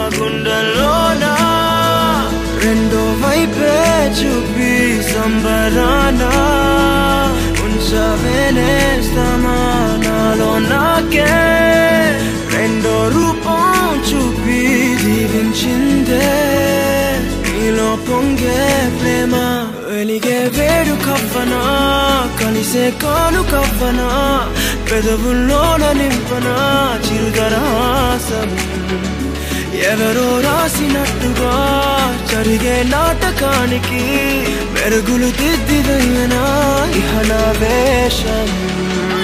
గుండెల్లోనా రెండో వైపే చూపి సంబరాన ఉంచవేనేస్తామా నాలో నాకే రెండో రూపం చూపి దీవించిందే నీలో పొంగే ప్రేమ వెలిగే వేడు కవ్వనా కలిసే కాను కవ్వనా పెదవుల్లోన నింపనా చిరుదరాసం ఎవరో రాసినట్టుగా జరిగే నాటకానికి మెరుగులు దిద్దిదయ్యనా ఇహ నా వేషం